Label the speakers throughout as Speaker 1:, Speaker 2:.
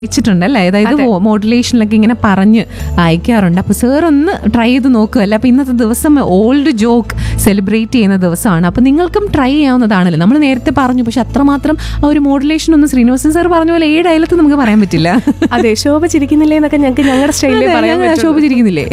Speaker 1: അയച്ചിട്ടുണ്ടല്ലേ അതായത് മോഡുലേഷനിലൊക്കെ ഇങ്ങനെ പറഞ്ഞ് അയക്കാറുണ്ട് അപ്പോൾ സാർ ഒന്ന് ട്രൈ ചെയ്ത് നോക്കുകയല്ലേ അപ്പോൾ ഇന്നത്തെ ദിവസം ഓൾഡ് ജോക്ക് സെലിബ്രേറ്റ് ചെയ്യുന്ന ദിവസമാണ് അപ്പോൾ നിങ്ങൾക്കും ട്രൈ ചെയ്യാവുന്നതാണല്ലോ നമ്മൾ നേരത്തെ പറഞ്ഞു പക്ഷെ അത്രമാത്രം ആ ഒരു മോഡുലേഷൻ ഒന്നും ശ്രീനിവാസൻ സാർ പറഞ്ഞ പോലെ ഏഴ് അയലത്ത് നമുക്ക് പറയാൻ പറ്റില്ല
Speaker 2: അതെ ശോഭ ചിരിക്കുന്നില്ലേ എന്നൊക്കെ ഞങ്ങൾക്ക് ഞങ്ങളുടെ സ്റ്റൈലിൽ
Speaker 1: അതെ,
Speaker 2: പറയാൻ
Speaker 1: ഞാൻ
Speaker 2: പറ്റും
Speaker 1: ശോഭിച്ചിരിക്കുന്നില്ലേ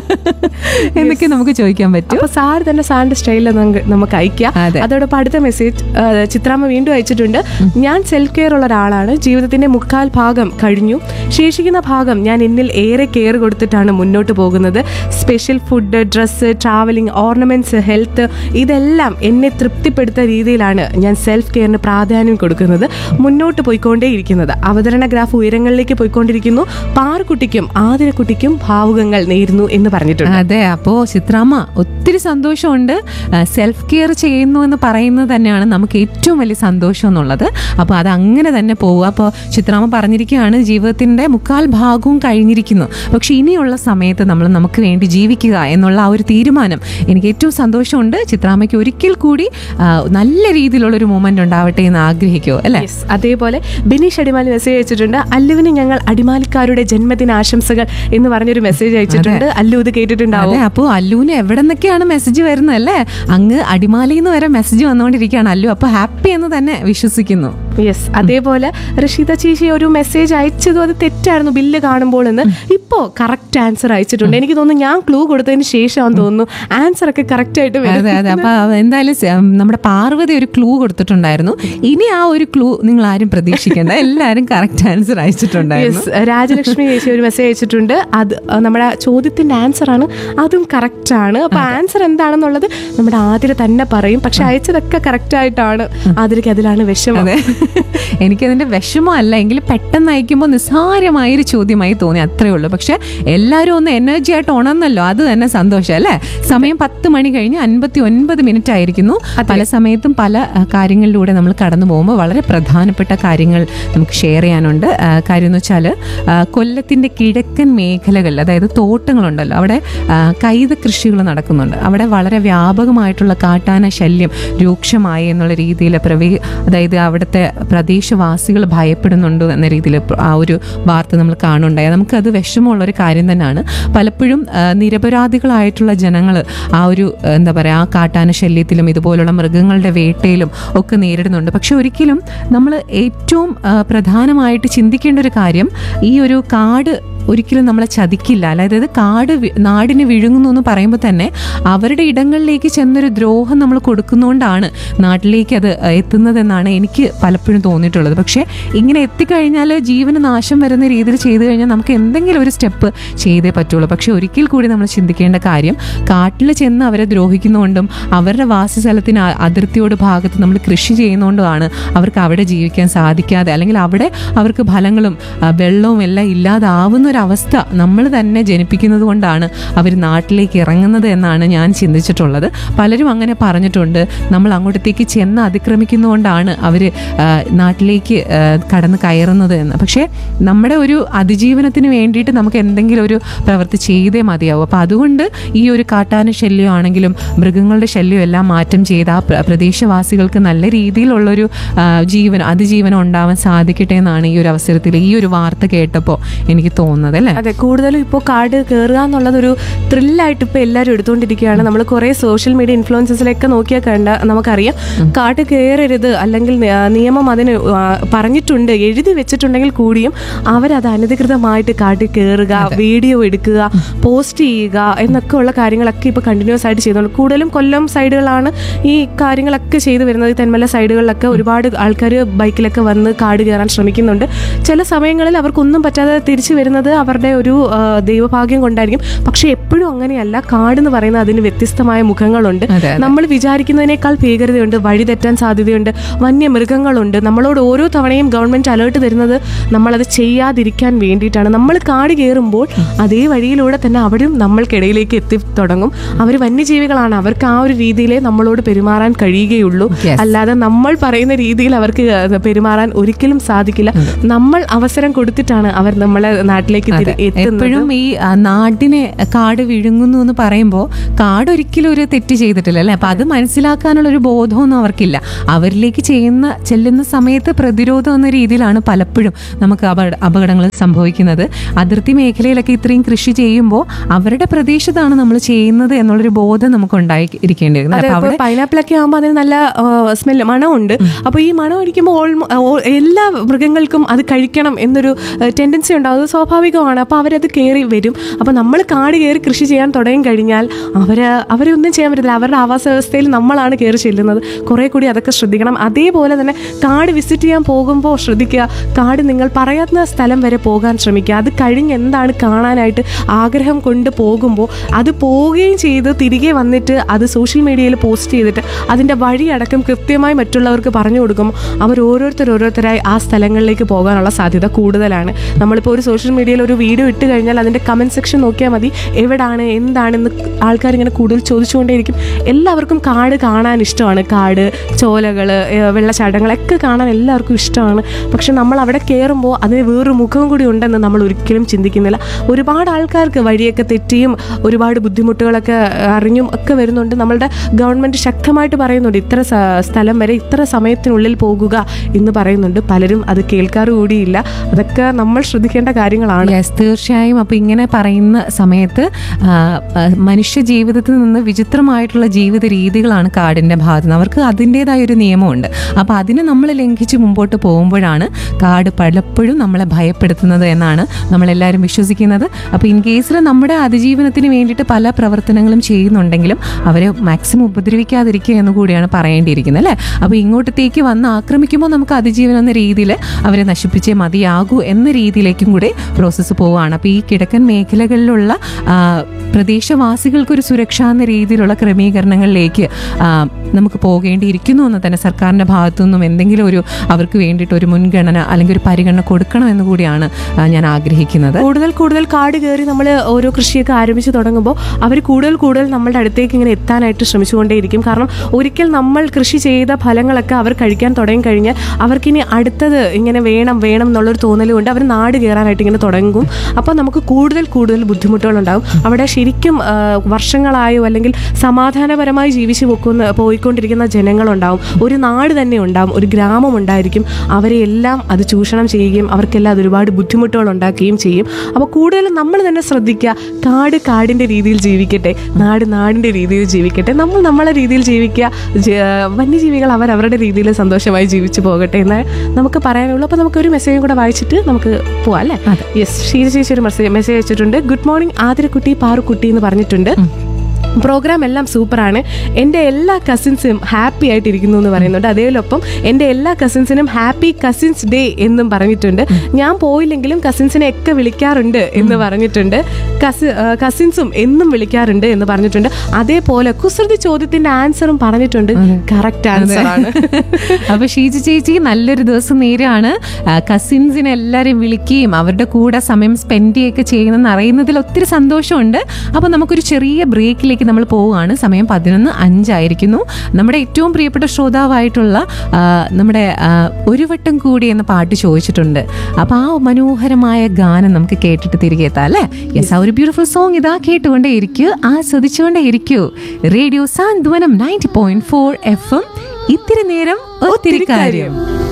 Speaker 1: എന്നൊക്കെ നമുക്ക് ചോദിക്കാൻ പറ്റും
Speaker 2: അപ്പൊ സാർ തന്നെ സാറിന്റെ സ്റ്റൈലിൽ നമുക്ക് അയക്കാം
Speaker 1: അതെ.
Speaker 2: അതോടൊപ്പം അടുത്ത മെസ്സേജ് ചിത്രാമ്മ വീണ്ടും അയച്ചിട്ടുണ്ട് ഞാൻ സെൽഫ് കെയർ ഉള്ള ഒരാളാണ് ജീവിതത്തിന്റെ മുക്കാൽ ഭാഗം കഴിഞ്ഞു ശേഷിക്കുന്ന ഭാഗം ഞാൻ എന്നിൽ ഏറെ കെയർ കൊടുത്തിട്ടാണ് മുന്നോട്ട് പോകുന്നത് special food dress travelling ornaments health ഇതെല്ലാം എന്നെ തൃപ്തിപ്പെടുത്ത രീതിയിലാണ് ഞാൻ സെൽഫ് കെയറിന് പ്രാധാന്യം കൊടുക്കുന്നത് മുന്നോട്ട് പോയിക്കൊണ്ടേയിരിക്കുന്നത് അവതരണ ഗ്രാഫ് ഉയരങ്ങളിലേക്ക് പോയിക്കൊണ്ടിരിക്കുന്നു പാറുകുട്ടിക്കും ആതിരക്കുട്ടിക്കും ഭാവുകങ്ങൾ നേരുന്നു എന്ന് പറഞ്ഞിട്ടുണ്ട്
Speaker 1: അതെ അപ്പോ ചിത്രാമ്മ ഒത്തിരി സന്തോഷമുണ്ട് സെൽഫ് കെയർ ചെയ്യുന്നു എന്ന് പറയുന്നത് തന്നെയാണ് നമുക്ക് ഏറ്റവും വലിയ സന്തോഷം എന്നുള്ളത് അപ്പോൾ അത് അങ്ങനെ തന്നെ പോവുക അപ്പോൾ ചിത്രാമ്മ പറഞ്ഞിരിക്കുകയാണ് ജീവിതത്തിന്റെ മുക്കാൽ ഭാഗവും കഴിഞ്ഞിരിക്കുന്നു പക്ഷെ ഇനിയുള്ള സമയത്ത് നമ്മൾ നമുക്ക് വേണ്ടി ജീവിക്കുക എന്നുള്ള ആ ഒരു തീരുമാനം എനിക്ക് ഏറ്റവും സന്തോഷമുണ്ട് ചിത്രാമ്മയ്ക്ക് ഒരിക്കൽ കൂടി ആ, നല്ല രീതിയിലുള്ള ഒരു മൂമെന്റ് ഉണ്ടാവട്ടെ എന്ന് ആഗ്രഹിക്കുമോ അല്ലേ
Speaker 2: Yes. അതേപോലെ ബിനീഷ് അടിമാലി മെസ്സേജ് അയച്ചിട്ടുണ്ട് അല്ലുവിന് ഞങ്ങൾ അടിമാലിക്കാരുടെ ജന്മദിന ആശംസകൾ എന്ന് പറഞ്ഞൊരു മെസ്സേജ് അയച്ചിട്ടുണ്ട് അല്ലു ഇത് കേട്ടിട്ടുണ്ടാവും
Speaker 1: അതെ അപ്പോൾ അല്ലുവിന് എവിടെ നിന്നൊക്കെയാണ് മെസ്സേജ് വരുന്നത് അല്ലേ അങ്ങ് അടിമാലിയിൽ നിന്ന് വരെ മെസ്സേജ് വന്നുകൊണ്ടിരിക്കുകയാണ് അല്ലു അപ്പോൾ ഹാപ്പി എന്ന് തന്നെ വിശ്വസിക്കുന്നു
Speaker 2: യെസ് അതേപോലെ റഷീദ ചേച്ചി ഒരു മെസ്സേജ് അയച്ചതും അത് തെറ്റായിരുന്നു ബില്ല് കാണുമ്പോൾ എന്ന് ഇപ്പോ കറക്റ്റ് ആൻസർ അയച്ചിട്ടുണ്ട് എനിക്ക് തോന്നുന്നു ഞാൻ ക്ലൂ കൊടുത്തതിന് ശേഷമാണെന്ന് തോന്നുന്നു ആൻസർ ഒക്കെ കറക്റ്റ് ആയിട്ട് വരും
Speaker 1: അതെ അതെ അപ്പൊ എന്തായാലും സ- ഉം, നമ്മുടെ പാർവതി ഒരു ക്ലൂ കൊടുത്തിട്ടുണ്ടായിരുന്നു ഇനി ആ ഒരു ക്ലൂ നിങ്ങൾ ആരും പ്രതീക്ഷിക്കേണ്ട എല്ലാവരും കറക്റ്റ് ആൻസർ അയച്ചിട്ടുണ്ടായിരുന്നു
Speaker 2: യെസ് രാജലക്ഷ്മി ചേച്ചി ഒരു മെസ്സേജ് അയച്ചിട്ടുണ്ട് അത് അഹ് നമ്മുടെ ചോദ്യത്തിന്റെ ആൻസർ ആണ് അതും കറക്റ്റ് ആണ് അപ്പൊ ആൻസർ എന്താണെന്നുള്ളത് നമ്മുടെ ആതിര തന്നെ പറയും പക്ഷെ അയച്ചതൊക്കെ കറക്റ്റ് ആയിട്ടാണ് ആതിരയ്ക്ക് അതിലാണ് വിഷമം
Speaker 1: അതെ എനിക്കതിന്റെ വിഷമമല്ല എങ്കിൽ പെട്ടെന്ന് അയക്കുമ്പോൾ നിസ്സാരമായൊരു ചോദ്യമായി തോന്നി അത്രേ ഉള്ളൂ പക്ഷെ എല്ലാവരും ഒന്ന് എനർജി ആയിട്ട് ഉണർന്നല്ലോ അത് തന്നെ സന്തോഷം അല്ലേ സമയം പത്ത് മണി കഴിഞ്ഞ് അൻപത്തി ഒൻപത് മിനിറ്റ് ആയിരിക്കുന്നു പല സമയത്തും പല ആ, കാര്യങ്ങളിലൂടെ നമ്മൾ കടന്നു പോകുമ്പോൾ വളരെ പ്രധാനപ്പെട്ട കാര്യങ്ങൾ നമുക്ക് ഷെയർ ചെയ്യാനുണ്ട് ആ, കാര്യം എന്ന് വെച്ചാൽ കൊല്ലത്തിന്റെ കിഴക്കൻ മേഖലകളിൽ അതായത് തോട്ടങ്ങളുണ്ടല്ലോ അവിടെ ആ, കൈത കൃഷികൾ നടക്കുന്നുണ്ട് അവിടെ വളരെ വ്യാപകമായിട്ടുള്ള കാട്ടാന ശല്യം രൂക്ഷമായി എന്നുള്ള രീതിയിൽ പ്രവേ അതായത് അവിടുത്തെ പ്രദേശവാസികൾ ഭയപ്പെടുന്നുണ്ട് എന്ന രീതിയിൽ ആ ഒരു വാർത്ത നമ്മൾ കാണുന്നുണ്ടായി നമുക്കത് വിഷമമുള്ള ഒരു കാര്യം തന്നെയാണ് പലപ്പോഴും ആ, നിരപരാധികളായിട്ടുള്ള ജനങ്ങൾ ആ ഒരു ആ, എന്താ പറയുക ആ കാട്ടാന ശല്യത്തിലും ഇതുപോലുള്ള മൃഗങ്ങളുടെ വേട്ടയിലും ഒക്കെ നേരിടുന്നുണ്ട് പക്ഷെ ഒരിക്കലും നമ്മൾ ഏറ്റവും ആ, പ്രധാനമായിട്ട് ചിന്തിക്കേണ്ട ഒരു കാര്യം ഈ ഒരു കാട് ഒരിക്കലും നമ്മളെ ചതിക്കില്ല അതായത് കാട് വി- നാടിന് വിഴുങ്ങുന്നു എന്ന് പറയുമ്പോൾ തന്നെ അവരുടെ ഇടങ്ങളിലേക്ക് ചെന്നൊരു ദ്രോഹം നമ്മൾ കൊടുക്കുന്നതുകൊണ്ടാണ് നാട്ടിലേക്ക് അത് എത്തുന്നതെന്നാണ് എനിക്ക് പലപ്പോഴും തോന്നിയിട്ടുള്ളത് പക്ഷേ ഇങ്ങനെ എത്തിക്കഴിഞ്ഞാൽ ജീവന് നാശം വരുന്ന രീതിയിൽ ചെയ്തു കഴിഞ്ഞാൽ നമുക്ക് എന്തെങ്കിലും ഒരു സ്റ്റെപ്പ് ചെയ്തേ പറ്റുള്ളൂ പക്ഷേ ഒരിക്കൽ കൂടി നമ്മൾ ചിന്തിക്കേണ്ട കാര്യം കാട്ടിൽ ചെന്ന് അവരെ ദ്രോഹിക്കുന്നതുകൊണ്ടും അവരുടെ വാസസ്ഥലത്തിന് അ- അതിർത്തിയോട് ഭാഗത്ത് നമ്മൾ കൃഷി ചെയ്യുന്നതുകൊണ്ടുമാണ് അവർക്ക് അവിടെ ജീവിക്കാൻ സാധിക്കാതെ അല്ലെങ്കിൽ അവിടെ അവർക്ക് ഫലങ്ങളും ആ, വെള്ളവും എല്ലാം ഇല്ലാതാവുന്ന ഒരു അവസ്ഥ നമ്മൾ തന്നെ ജനിപ്പിക്കുന്നത് കൊണ്ടാണ് അവർ നാട്ടിലേക്ക് ഇറങ്ങുന്നത് എന്നാണ് ഞാൻ ചിന്തിച്ചിട്ടുള്ളത് പലരും അങ്ങനെ പറഞ്ഞിട്ടുണ്ട് നമ്മൾ അങ്ങോട്ടത്തേക്ക് ചെന്ന് അതിക്രമിക്കുന്നതുകൊണ്ടാണ് അവർ നാട്ടിലേക്ക് ആ, കടന്ന് കയറുന്നത് എന്ന് പക്ഷേ നമ്മുടെ ഒരു അതിജീവനത്തിന് വേണ്ടിയിട്ട് നമുക്ക് എന്തെങ്കിലും ഒരു പ്രവൃത്തി ചെയ്തേ മതിയാവും അപ്പോൾ അതുകൊണ്ട് ഈ ഒരു കാട്ടാന ശല്യമാണെങ്കിലും മൃഗങ്ങളുടെ ശല്യം എല്ലാം മാറ്റം ചെയ്ത് ആ പ്ര- പ്രദേശവാസികൾക്ക് നല്ല രീതിയിലുള്ളൊരു ആ, ജീവനം അതിജീവനം ഉണ്ടാവാൻ സാധിക്കട്ടെ എന്നാണ് ഈ ഒരു അവസരത്തിൽ ഈ ഒരു വാർത്ത കേട്ടപ്പോൾ എനിക്ക് തോന്നുന്നത് അല്ലേ
Speaker 2: അതെ കൂടുതലും ഇപ്പോൾ കാട് കയറുക എന്നുള്ളത് ഒരു ത്രില്ലായിട്ട് ഇപ്പോൾ എല്ലാവരും എടുത്തുകൊണ്ടിരിക്കുകയാണ് നമ്മൾ കുറേ സോഷ്യൽ മീഡിയ ഇൻഫ്ലുവൻസസിലൊക്കെ നോക്കിയാൽ കണ്ട നമുക്കറിയാം കാട് കയറരുത് അല്ലെങ്കിൽ നി- ആ, നിയമം അതിന് ആ, പറഞ്ഞിട്ടുണ്ട് എഴുതി വെച്ചിട്ടുണ്ടെങ്കിൽ കൂടിയും അവരത് അനധികൃതമായിട്ട് കാട്ടിൽ കയറുക വീഡിയോ എടുക്കുക പോസ്റ്റ് ചെയ്യുക എന്നൊക്കെ ഉള്ള കാര്യങ്ങളൊക്കെ ഇപ്പോൾ കണ്ടിന്യൂസ് ആയിട്ട് ചെയ്യുന്നുണ്ട് കൂടുതലും കൊല്ലം സൈഡുകളാണ് ഈ കാര്യങ്ങളൊക്കെ ചെയ്തു വരുന്നത് ഈ തെന്മല സൈഡുകളിലൊക്കെ ഒരുപാട് ആൾക്കാർ ബൈക്കിലൊക്കെ വന്ന് കാട് കയറാൻ ശ്രമിക്കുന്നുണ്ട് ചില സമയങ്ങളിൽ അവർക്കൊന്നും പറ്റാതെ തിരിച്ചു വരുന്നത് അവരുടെ ഒരു ആ, ദൈവഭാഗ്യം കൊണ്ടായിരിക്കും പക്ഷെ എപ്പോഴും അങ്ങനെയല്ല കാട് എന്ന് പറയുന്നത് അതിന് വ്യത്യസ്തമായ മുഖങ്ങളുണ്ട്
Speaker 1: അതെ, അതെ.
Speaker 2: നമ്മൾ വിചാരിക്കുന്നതിനേക്കാൾ ഭീകരതയുണ്ട് വഴി തെറ്റാൻ സാധ്യതയുണ്ട് വന്യമൃഗങ്ങളുണ്ട് നമ്മളോട് ഓരോ തവണയും ഗവൺമെന്റ് അലേർട്ട് തരുന്നത് നമ്മളത് ചെയ്യാതിരിക്കാൻ വേണ്ടിയിട്ടാണ് നമ്മൾ കാട് കയറുമ്പോൾ അതേ വഴിയിലൂടെ തന്നെ അവരും നമ്മൾക്കിടയിലേക്ക് എത്തി തുടങ്ങും അവർ വന്യജീവികളാണ് അവർക്ക് ആ ഒരു രീതിയിലേ നമ്മളോട് പെരുമാറാൻ കഴിയുകയുള്ളൂ
Speaker 1: Yes.
Speaker 2: അല്ലാതെ നമ്മൾ പറയുന്ന രീതിയിൽ അവർക്ക് പെരുമാറാൻ ഒരിക്കലും സാധിക്കില്ല നമ്മൾ അവസരം കൊടുത്തിട്ടാണ് അവർ നമ്മളെ നാട്ടിലേക്ക് നമ്മളിലേക്ക് തിരി- എത്തുന്നത്
Speaker 1: എപ്പോഴും ഈ ആ, നാടിനെ കാട് വിഴുങ്ങുന്നു എന്ന് പറയുമ്പോൾ കാട് ഒരിക്കലും ഒരു തെറ്റ് ചെയ്തിട്ടില്ല അല്ലെ അപ്പൊ അത് മനസ്സിലാക്കാനുള്ള ഒരു ബോധമൊന്നും അവർക്കില്ല അവരിലേക്ക് ചെയ്യുന്ന ചെല്ലുന്ന സമയത്ത് പ്രതിരോധം എന്ന രീതിയിലാണ് പലപ്പോഴും നമുക്ക് അപകട അപകടങ്ങൾ സംഭവിക്കുന്നത് അതിർത്തി മേഖലയിലൊക്കെ ഇത്രയും കൃഷി ചെയ്യുമ്പോൾ അവരുടെ പ്രദേശത്താണ് നമ്മൾ ചെയ്യുന്നത് എന്നുള്ളൊരു ബോധം നമുക്ക് ഉണ്ടായി ഇരിക്കേണ്ടിയിരുന്നത്
Speaker 2: അതെ
Speaker 1: അപ്പൊ
Speaker 2: ഇപ്പൊ
Speaker 1: അവിടെ
Speaker 2: പൈനാപ്പിൾ ഒക്കെ ആകുമ്പോൾ അതിന് നല്ല സ്മെല്ല് മണമുണ്ട് അപ്പൊ ഈ മണം അടിക്കുമ്പോൾ ഓൾമോ ഓ- എല്ലാ മൃഗങ്ങൾക്കും അത് കഴിക്കണം എന്നൊരു ടെൻഡൻസി ഉണ്ടാവും അത് സ്വാഭാവികമാണ് അപ്പൊ അവരത് കയറി വരും അപ്പൊ നമ്മൾ കാട് കയറി കൃഷി ചെയ്യാൻ തുടങ്ങി കഴിഞ്ഞാൽ അവര് അവരെ ഒന്നും ചെയ്യാൻ പറ്റത്തില്ല അവരുടെ ആവാസ വ്യവസ്ഥയിൽ നമ്മളാണ് കയറി ചെല്ലുന്നത് കുറെ കൂടി അതൊക്കെ ശ്രദ്ധിക്കണം അതേപോലെ തന്നെ കാട് വിസിറ്റ് ചെയ്യാൻ പോകുമ്പോൾ ശ്രദ്ധിക്കുക കാട് നിങ്ങൾ പറയാത്ത സ്ഥലം വരെ പോകാൻ ശ്രമിക്കുക അത് കഴിഞ്ഞ് എന്താണ് കാണാനായിട്ട് ആഗ്രഹം കൊണ്ട് പോകുമ്പോൾ അത് പോവുകയും ചെയ്ത് തിരികെ വന്നിട്ട് അത് സോഷ്യൽ മീഡിയയിൽ പോസ്റ്റ് ചെയ്തിട്ട് അതിൻ്റെ വഴിയടക്കം കൃത്യമായി മറ്റുള്ളവർക്ക് പറഞ്ഞു കൊടുക്കുമ്പോൾ അവർ ഓരോരുത്തർ ഓരോരുത്തരായി ആ സ്ഥലങ്ങളിലേക്ക് പോകാനുള്ള സാധ്യത കൂടുതലാണ് നമ്മളിപ്പോൾ ഒരു സോഷ്യൽ മീഡിയയിൽ ഒരു വീഡിയോ ഇട്ട് കഴിഞ്ഞാൽ അതിൻ്റെ കമൻറ്റ് സെക്ഷൻ നോക്കിയാൽ മതി എവിടാണ് എന്താണെന്ന് ആൾക്കാർ ഇങ്ങനെ കൂടുതൽ ചോദിച്ചുകൊണ്ടേയിരിക്കും എല്ലാവർക്കും കാട് കാണാൻ ഇഷ്ടമാണ് കാട് ചോലകൾ വെള്ളച്ചാട്ടങ്ങളൊക്കെ കാണാൻ എല്ലാവർക്കും ഇഷ്ടമാണ് പക്ഷെ നമ്മൾ അവിടെ കയറുമ്പോൾ അതിന് വേറൊരു മുഖം കൂടി ഉണ്ടെന്ന് നമ്മൾ ഒരിക്കലും ചിന്തിക്കുന്നില്ല ഒരുപാട് ആൾക്കാർക്ക് വഴിയൊക്കെ തെറ്റിയും ഒരുപാട് ബുദ്ധിമുട്ടുകളൊക്കെ അറിഞ്ഞും ഒക്കെ വരുന്നുണ്ട് നമ്മളുടെ ഗവൺമെൻറ് ശക്തമായിട്ട് പറയുന്നുണ്ട് ഇത്ര സ- സ്ഥലം വരെ ഇത്ര സമയത്തിനുള്ളിൽ പോകുക എന്ന് പറയുന്നുണ്ട് പലരും അത് കേൾക്കാറ് കൂടിയില്ല അതൊക്കെ നമ്മൾ ശ്രദ്ധിക്കേണ്ട കാര്യങ്ങളാണ്
Speaker 1: യെസ് തീർച്ചയായും അപ്പൊ ഇങ്ങനെ പറയുന്ന സമയത്ത് ആ, ആ, മനുഷ്യ ജീവിതത്തിൽ നിന്ന് വിചിത്രമായിട്ടുള്ള ജീവിത രീതികളാണ് കാടിന്റെ ഭാഗത്ത് നിന്ന് അവർക്ക് അതിൻ്റെതായ ഒരു നിയമമുണ്ട് അപ്പൊ അതിനെ നമ്മൾ ലംഘിച്ച് മുമ്പോട്ട് പോകുമ്പോഴാണ് കാട് പലപ്പോഴും നമ്മളെ ഭയപ്പെടുത്തുന്നത് എന്നാണ് നമ്മളെല്ലാവരും വിശ്വസിക്കുന്നത് അപ്പൊ ഇൻ കേസിൽ നമ്മുടെ അതിജീവനത്തിന് വേണ്ടിയിട്ട് പല പ്രവർത്തനങ്ങളും ചെയ്യുന്നുണ്ടെങ്കിലും അവരെ മാക്സിമം ഉപദ്രവിക്കാതിരിക്കുക എന്ന് കൂടിയാണ് പറയേണ്ടിയിരിക്കുന്നത് അല്ലേ അപ്പൊ ഇങ്ങോട്ടത്തേക്ക് വന്ന് ആക്രമിക്കുമ്പോൾ നമുക്ക് അതിജീവനം എന്ന രീതിയിൽ അവരെ നശിപ്പിച്ചേ മതിയാകൂ എന്ന രീതിയിലേക്കും കൂടെ പ്രോസസ്സ് പോവുകയാണ് അപ്പോൾ ഈ കിഴക്കൻ മേഖലകളിലുള്ള ആ, പ്രദേശവാസികൾക്കൊരു സുരക്ഷ എന്ന രീതിയിലുള്ള ക്രമീകരണങ്ങളിലേക്ക് ആ, നമുക്ക് പോകേണ്ടിയിരിക്കുന്നു എന്ന് തന്നെ സർക്കാരിൻ്റെ ഭാഗത്തു നിന്നും എന്തെങ്കിലും ഒരു അവർക്ക് വേണ്ടിയിട്ട് ഒരു മുൻഗണന അല്ലെങ്കിൽ ഒരു പരിഗണന കൊടുക്കണം എന്ന് കൂടിയാണ് ആ, ഞാൻ ആഗ്രഹിക്കുന്നത്
Speaker 2: കൂടുതൽ കൂടുതൽ കാട് കയറി നമ്മൾ ഓരോ കൃഷിയൊക്കെ ആരംഭിച്ച് തുടങ്ങുമ്പോൾ അവർ കൂടുതൽ കൂടുതൽ നമ്മളുടെ അടുത്തേക്ക് ഇങ്ങനെ എത്താനായിട്ട് ശ്രമിച്ചുകൊണ്ടേയിരിക്കും കാരണം ഒരിക്കൽ നമ്മൾ കൃഷി ചെയ്ത ഫലങ്ങളൊക്കെ അവർ കഴിക്കാൻ തുടങ്ങി കഴിഞ്ഞാൽ അവർക്കിനി അടുത്തത് ഇങ്ങനെ വേണം വേണം എന്നുള്ളൊരു തോന്നൽ കൊണ്ട് അവർ നാട് കയറാനായിട്ട് ഇങ്ങനെ തുടങ്ങും അപ്പോൾ നമുക്ക് കൂടുതൽ കൂടുതൽ ബുദ്ധിമുട്ടുകളുണ്ടാകും അവിടെ ശരിക്കും ആ, വർഷങ്ങളായോ അല്ലെങ്കിൽ സമാധാനപരമായി ജീവിച്ചു പോക്കുന്ന പോയിക്കൊണ്ടിരിക്കുന്ന ജനങ്ങളുണ്ടാവും ഒരു നാട് തന്നെ ഉണ്ടാവും ഒരു ഗ്രാമം ഉണ്ടായിരിക്കും അവരെ എല്ലാം അത് ചൂഷണം ചെയ്യുകയും അവർക്കെല്ലാം അത് ഒരുപാട് ബുദ്ധിമുട്ടുകൾ ഉണ്ടാക്കുകയും ചെയ്യും അപ്പോൾ കൂടുതലും നമ്മൾ തന്നെ ശ്രദ്ധിക്കുക കാട് കാടിൻ്റെ രീതിയിൽ ജീവിക്കട്ടെ നാട് നാടിൻ്റെ രീതിയിൽ ജീവിക്കട്ടെ നമ്മൾ നമ്മളെ രീതിയിൽ ജീവിക്കുക ജ- വന്യജീവികൾ അവർ അവരുടെ രീതിയിൽ സന്തോഷമായി ജീവിച്ചു പോകട്ടെ എന്ന് നമുക്ക് പറയാനുള്ളൂ അപ്പോൾ നമുക്ക് ഒരു മെസ്സേജും കൂടെ വായിച്ചിട്ട് നമുക്ക് പോവാം അല്ലേ യെസ് ഷീജ ചേച്ചി ഒരു മെസ്സേജ് മെസ്സേജ് അയച്ചിട്ടുണ്ട് ഗുഡ് മോർണിംഗ് ആതിരക്കുട്ടി പാറുക്കുട്ടി എന്ന് പറഞ്ഞിട്ടുണ്ട് പ്രോഗ്രാം എല്ലാം സൂപ്പറാണ് എൻ്റെ എല്ലാ കസിൻസും ഹാപ്പി ആയിട്ടിരിക്കുന്നു എന്ന് പറയുന്നുണ്ട് അതേലൊപ്പം എൻ്റെ എല്ലാ കസിൻസിനും ഹാപ്പി കസിൻസ് ഡേ എന്നും പറഞ്ഞിട്ടുണ്ട് ഞാൻ പോയില്ലെങ്കിലും കസിൻസിനെ ഒക്കെ വിളിക്കാറുണ്ട് എന്ന് പറഞ്ഞിട്ടുണ്ട് കസി കസിൻസും എന്നും വിളിക്കാറുണ്ട് എന്ന് പറഞ്ഞിട്ടുണ്ട് അതേപോലെ കുസൃതി ചോദ്യത്തിന്റെ ആൻസറും പറഞ്ഞിട്ടുണ്ട് കറക്റ്റ് ആൻസർ ആണ്
Speaker 1: അപ്പൊ ഷീജ ചേച്ചി നല്ലൊരു ദിവസം നേരാണ് കസിൻസിനെ എല്ലാവരെയും വിളിക്കുകയും അവരുടെ കൂടെ സമയം സ്പെൻഡ് ചെയ്യുകയൊക്കെ ചെയ്യുന്നെന്ന് അറിയുന്നതിൽ ഒത്തിരി സന്തോഷമുണ്ട് അപ്പൊ നമുക്കൊരു ചെറിയ ബ്രേക്കിലേക്ക് നമ്മൾ പോവുകയാണ് സമയം പതിനൊന്ന് അഞ്ചായിരിക്കുന്നു നമ്മുടെ ഏറ്റവും പ്രിയപ്പെട്ട ശ്രോതാവായിട്ടുള്ള ആ, നമ്മുടെ ആ, ഒരു വട്ടം കൂടി എന്ന പാട്ട് ചോദിച്ചിട്ടുണ്ട് അപ്പൊ ആ മനോഹരമായ ഗാനം നമുക്ക് കേട്ടിട്ട് തിരികെ എത്താം അല്ലേ യെസ് ആ ഒരു ബ്യൂട്ടിഫുൾ സോങ് ഇതാ കേട്ടുകൊണ്ടേ ഇരിക്കൂ ആസ്വദിച്ചുകൊണ്ടേ ഇരിക്കൂ radio Santhwanam ninety point four FM എം ഇത്തിരി നേരം ഒത്തിരി കാര്യം